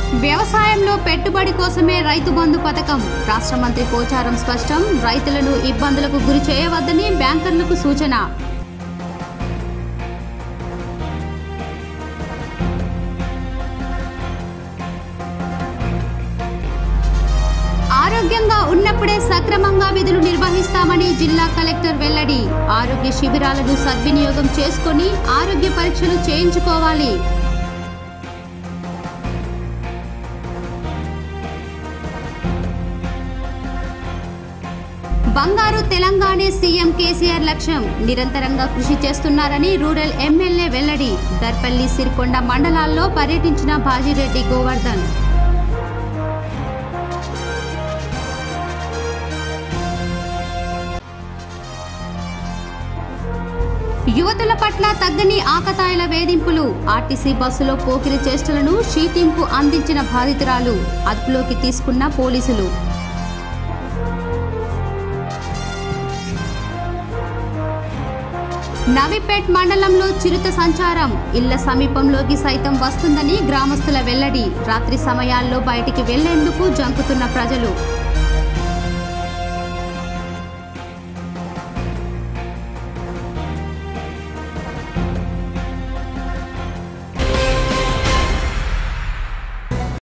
వ్యవసాయంలో పెట్టుబడి కోసమే రైతు బంధు పథకం రాష్ట్ర మంత్రి పోచారం స్పష్టం రైతులను ఇబ్బందులకు గురి చేయవద్దని బ్యాంకర్లకు సూచన ఆరోగ్యంగా ఉన్నప్పుడే సక్రమంగా విధులు నిర్వహిస్తామని జిల్లా కలెక్టర్ వెల్లడి ఆరోగ్య శిబిరాలను సద్వినియోగం చేసుకొని ఆరోగ్య పరీక్షలు చేయించుకోవాలి బంగారు తెలంగాణ సీఎం కేసీఆర్ లక్ష్యం నిరంతరంగా కృషి చేస్తున్నారని రూరల్ ఎమ్మెల్యే వెల్లడి దర్పల్లి సిరికొండ మండలాల్లో పర్యటించిన బాజిరెడ్డి గోవర్ధన్ యువతుల పట్ల తగ్గని ఆకతాయిల వేధింపులు ఆర్టీసీ బస్సులో పోకిరి చేష్టలను షీటింపు అందించిన బాధితురాలు అదుపులోకి తీసుకున్న పోలీసులు నవిపేట్ మండలంలో చిరుత సంచారం ఇళ్ల సమీపంలోకి సైతం వస్తుందని గ్రామస్తుల వెల్లడి రాత్రి సమయాల్లో బయటికి వెళ్లేందుకు జంకుతున్న ప్రజలు